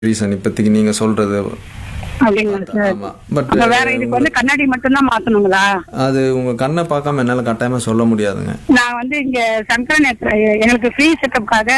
Reason இப்போதைக்கு நீங்க சொல்றது அப்படிங்களா சார் ஆமா பட் அப்ப வேற இதுக்கு வந்து கண்ணாடி மட்டும்தான் மாத்தணுங்களா அது உங்க கண்ணை பார்க்காம என்னால கட்டாயமா சொல்ல முடியாதுங்க நான் வந்து இங்க சங்கரன் எங்களுக்கு ஃப்ரீ செக்கப்காக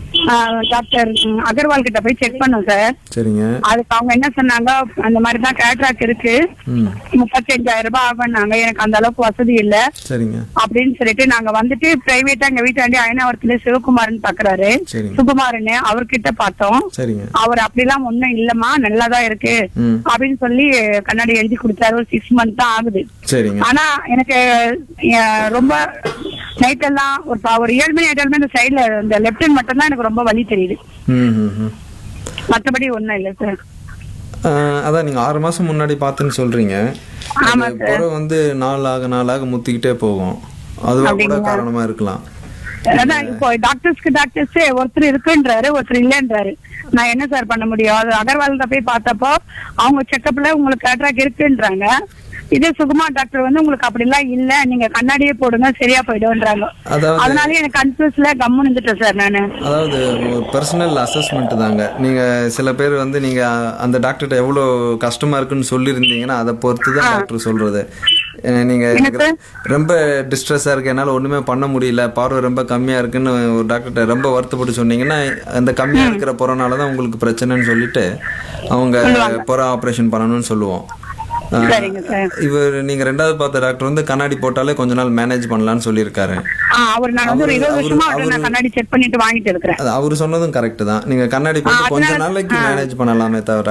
டாக்டர் ம், அகர்வால் கிட்ட போய் செக் பண்ணோம் சார் சரிங்க அதுக்கு அவங்க என்ன சொன்னாங்க அந்த மாதிரி தான் கேட்ராக் இருக்கு ம் முப்பத்தஞ்சாயிரம் ரூபாய் ஆகும்னாங்க எனக்கு அந்த அளவுக்கு வசதி இல்ல சரிங்க அப்படின்னு சொல்லிட்டு நாங்க வந்துட்டு பிரைவேட்டா எங்க வீட்டாண்டி அயனாவரத்துல சிவகுமார்னு பாக்குறாரு சரிங்க சுகுமாரன்னு அவர்கிட்ட பார்த்தோம் சரிங்க அவர் அப்படிலாம் ஒண்ணும் இல்லம்மா நல்லாதான் இருக்கு ம் அப்படின்னு சொல்லி கண்ணாடி எழுதி கொடுத்தாரு ஒரு சிக்ஸ் மந்த் தான் ஆகுது சரிங்க ஆனா எனக்கு அஹ், ரொம்ப நைட் எல்லாம் ஒரு ப- ஒரு ஏழு மணி எட்டு மணி இந்த சைடுல இந்த லெப்ட் ஹேண்ட் மட்டும் தான் எனக்கு ரொம்ப வலி தெரியுது ம் ம் ம் மத்தபடி ஒண்ணும் இல்ல சார் ஆஹ் அதான் நீங்க ஆறு மாசம் முன்னாடி பார்த்துன்னு சொல்றீங்க ஆமா அது புறம் வந்து நாளாக நாளாக முத்திக்கிட்டே போகும் அதுவா கூட காரணமா இருக்கலாம் அதான் இப்போ டாக்டர்ஸ்க்கு டாக்டர்ஸ் ஒருத்தர் இருக்குன்றாரு ஒருத்தர் இல்லன்றாரு நான் என்ன சார் பண்ண முடியும் அது அகர்வால் போய் பார்த்தப்போ அவங்க செக்கப்ல உங்களுக்கு கேட்ராக் இருக்குன்றாங்க இதே சுகுமா டாக்டர் வந்து உங்களுக்கு அப்படிலாம் இல்ல நீங்க கண்ணாடியே போடுங்க சரியா போயிடும்ன்றாங்க அதாவது அதனால எனக்கு கன்ஃபியூஸ்ல கம்முன்னு இருந்துட்டேன் சார் நானு அதாவது பர்சனல் அசஸ்மெண்ட் தாங்க நீங்க சில பேர் வந்து நீங்க அந்த டாக்டர்கிட்ட எவ்வளோ கஷ்டமா இருக்குன்னு சொல்லியிருந்தீங்கன்னா அதை பொறுத்து தான் டாக்டர் சொல்றது அஹ் நீங்க எனக்கு ரொம்ப டிஸ்ட்ரெஸ்ஸா இருக்கு என்னால ஒண்ணுமே பண்ண முடியல பார்வை ரொம்ப கம்மியா இருக்குன்னு ஒரு டாக்டர்கிட்ட ரொம்ப வருத்தப்பட்டு சொன்னீங்கன்னா அந்த கம்மியா இருக்கிற புறனால தான் உங்களுக்கு பிரச்சனைன்னு சொல்லிட்டு அவங்க புற ஆபரேஷன் பண்ணணும்னு சொல்லுவோம் அஹ் சரிங்க சார் இவர் நீங்க ரெண்டாவது பார்த்த டாக்டர் வந்து கண்ணாடி போட்டாலே கொஞ்ச நாள் மேனேஜ் பண்ணலாம்னு சொல்லியிருக்காரு ஆ, அவர் நான் வந்து ஒரு இருபது வருஷமா அவர்ட்ட நான் கண்ணாடி செக் பண்ணிட்டு வாங்கிட்டு இருக்கிறேன் அது அவர் சொன்னதும் கரெக்ட் தான் நீங்க கண்ணாடி போட்டு கொஞ்ச நாளைக்கு மேனேஜ் பண்ணலாமே தவிர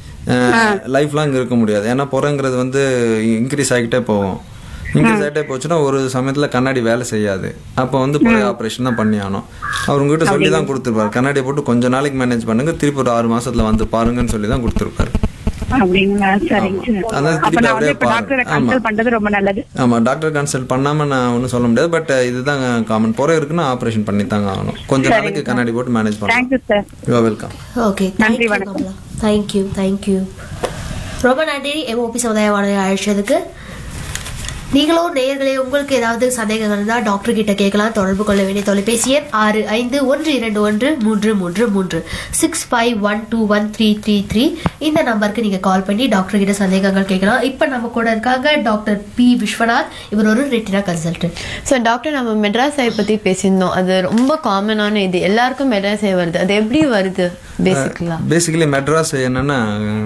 லைஃப் லாங் இருக்க முடியாது ஏன்னா புறங்கிறது வந்து இன்க்ரீஸ் ஆகிட்டே போகும் இன்க்ரீஸ் ஆகிட்டே போச்சுன்னா ஒரு சமயத்துல கண்ணாடி வேலை செய்யாது அப்போ வந்து புற ஆப்ரேஷன் தான் பண்ணி ஆகணும் அவர் உங்ககிட்ட சொல்லி தான் கொடுத்துருப்பாரு கண்ணாடியை போட்டு கொஞ்ச நாளைக்கு மேனேஜ் பண்ணுங்க திருப்பி ஒரு ஆறு மாசத்துல வந்து பாருங்கன்னு சொல்லி தான் கொடுத்துருப்பாரு அப்படிங்களா சரிங்க சார் அதான் அப்ப திருப்பி நான் வந்து அப்படியே இப்ப டாக்டரை பாருங்க ஆமா கன்சல்ட் பண்றது ரொம்ப நல்லது ஆமா டாக்டர் கன்சல்ட் பண்ணாம நான் ஒன்றும் சொல்ல முடியாது பட் இதுதான் காமன் புற இருக்குன்னா ஆப்ரேஷன் பண்ணி தாங்க ஆகணும் கொஞ்ச நாளைக்கு கண்ணாடி போட்டு மேனேஜ் பண்ணலாம் thank you sir you welcome okay நன்றி, தேங்க்யூ வணக்கம். கமலா தேங்க்யூ தேங்க்யூ ரொம்ப நன்றி எம்ஓபி சமுதாய வானொலி அழைச்சதுக்கு நீங்களும் நேயர்களே உங்களுக்கு ஏதாவது சந்தேகங்கள் இருந்தால் டாக்டர் கிட்ட கேட்கலாம் தொடர்பு கொள்ள வேண்டிய தொலைபேசி எண் ஆறு ஐந்து ஒன்று இரண்டு ஒன்று மூன்று மூன்று மூன்று six five one two one three three three இந்த நம்பருக்கு நீங்க கால் பண்ணி டாக்டர் கிட்ட சந்தேகங்கள் கேட்கலாம் இப்போ நம்ம கூட இருக்காங்க டாக்டர் பி விஸ்வநாத் இவர் ஒரு ரெட்டினா கன்சல்டன்ட் ஸோ டாக்டர் நம்ம மெட்ராஸ் ஐ பற்றி பேசியிருந்தோம் அது ரொம்ப காமனான இது எல்லாருக்கும் மெட்ராஸ் ஐ வருது அது எப்படி வருது பேசிக்கலா பேசிக்கலி மெட்ராஸ் என்னன்னா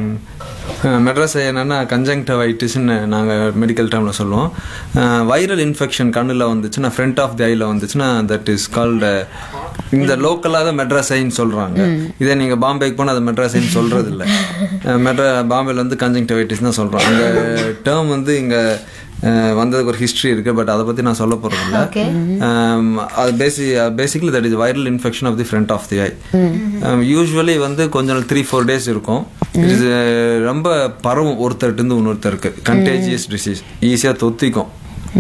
அஹ், மெட்ராஸ் என்னன்னா கன்ஜங்டிவைட்டிஸ்னு நாங்கள் மெடிக்கல் டேர்மில் சொல்லுவோம் வைரல் இன்ஃபெக்ஷன் கண்ணில் வந்துச்சுன்னா ஃப்ரண்ட் ஆஃப் தி ஐயில் வந்துச்சுன்னா தட் இஸ் கால்டு இந்த லோக்கலாக தான் மெட்ராஸ் ஐன்னு சொல்கிறாங்க இதே நீங்கள் பாம்பேக்கு போனால் அது மெட்ராஸ் ஐன்னு சொல்கிறது இல்லை மெட்ரா பாம்பேல வந்து கன்ஜங்டிவைட்டிஸ் தான் சொல்கிறோம் அந்த டேர்ம் வந்து இங்கே வந்ததுக்கு ஒரு ஹிஸ்ட்ரி இருக்கு பட் அதை பற்றி நான் சொல்ல போகிறது இல்லை Okay. Um, அது பேசி basically that is viral infection of the front of the eye usually வந்து கொஞ்ச நாள் த்ரீ ஃபோர் டேஸ் இருக்கும் இது ரொம்ப பரவும் ஒருத்தர்கிட்ட இருந்து இன்னொருத்தருக்கு கண்டேஜியஸ் டிசீஸ் ஈஸியாக தொத்திக்கும்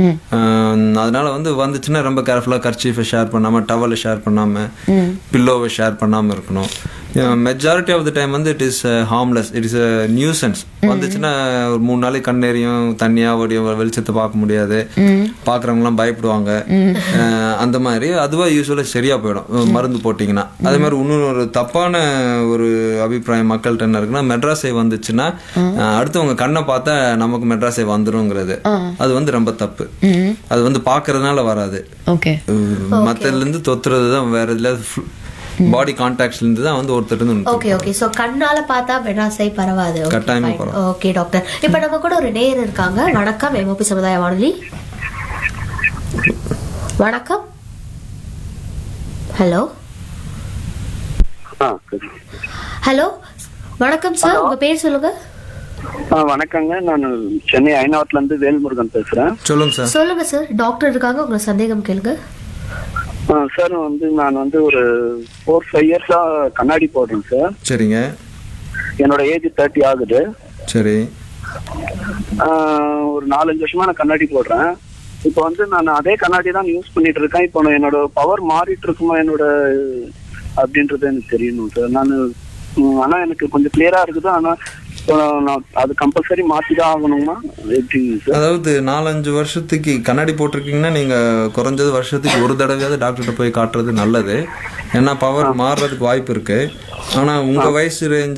Um, அதனால வந்து வந்துச்சுன்னா ரொம்ப கேர்ஃபுல்லாக கர்ச்சீஃபை ஷேர் பண்ணாம டவலை ஷேர் பண்ணாம பில்லோவை ஷேர் பண்ணாம இருக்கணும் மெஜாரிட்டி ஆஃப் த டைம் வந்து it is harmless it is nuisance வந்துச்சுன்னா ஒரு மூணு நாளைக்கு கண்ணேரியும் தண்ணியா ஓடியும் வெளிச்சத்தை பார்க்க முடியாது பாக்குறவங்கலாம் பயப்படுவாங்க அஹ் அந்த மாதிரி அதுவா யூஸ்வலா சரியா போயிடும் அஹ் மருந்து போட்டீங்கன்னா அதே மாதிரி இன்னொரு ஒரு தப்பான ஒரு அபிப்பிராயம் மக்கள்கிட்ட என்ன இருக்குன்னா மெட்ராஸை வந்துச்சுன்னா அஹ் அடுத்தவங்க கண்ணை பார்த்தா நமக்கு மெட்ராஸை வந்துருங்கிறது அது வந்து ரொம்ப தப்பு அது வந்து பாக்குறதுனால வராது ஓகே மத்ததுல இருந்து தொத்துறது தான் வேற இதுல பாடி கான்டாக்ட்ல இருந்து தான் வந்து ஒருத்தர் இருந்து இன்னொருத்தர் ஓகே ஓகே சோ கண்ணால பார்த்தா மெட்ராஸை பரவாது கட்டாயமா பரவாது. ஓகே டாக்டர் இப்போ நம்ம கூட ஒரு நேயர் இருக்காங்க வணக்கம் எம்ஓபி சமுதாய வானொலி வணக்கம் ஹலோ ஆ சரி ஹலோ வணக்கம் சார் உங்க பேர் சொல்லுங்க ஆ வணக்கங்க நான் சென்னை ஐநாவத்துல இருந்து வேல்முருகன் பேசுறேன் சொல்லுங்க சார் சொல்லுங்க சார் டாக்டர் இருக்காங்க உங்க சந்தேகம் கேளுங்க ஆ, சார் வந்து நான் வந்து ஒரு ஃபோர் ஃபைவ் இயர்ஸா கண்ணாடி போடுறேன் சார் சரிங்க என்னோட ஏஜ் தேர்ட்டி ஆகுது சரி ஆ, ஒரு நாலஞ்சு வருஷமா நான் கண்ணாடி போடுறேன் இப்போ வந்து நான் அதே கண்ணாடி தான் யூஸ் பண்ணிட்டு இருக்கேன் இப்போ நான் என்னோட பவர் மாறிட்டு இருக்குமா என்னோட அப்படின்றது எனக்கு தெரியணும் சார் நான் ஆனா எனக்கு கொஞ்சம் கிளியரா இருக்குது ஆனா இப்போ நான் அது கம்பல்சரி மாத்தி தான் ஆகணுமா எப்படி சார் அதாவது நாலஞ்சு வருஷத்துக்கு கண்ணாடி போட்டிருக்கீங்கன்னா நீங்க குறைஞ்சது வருஷத்துக்கு ஒரு தடவையாவது டாக்டர்கிட்ட போய் காட்டுறது நல்லது ஏன்னா பவர் மாறுறதுக்கு வாய்ப்பு இருக்கு ஆனா உங்க வயசு ரேஞ்ச்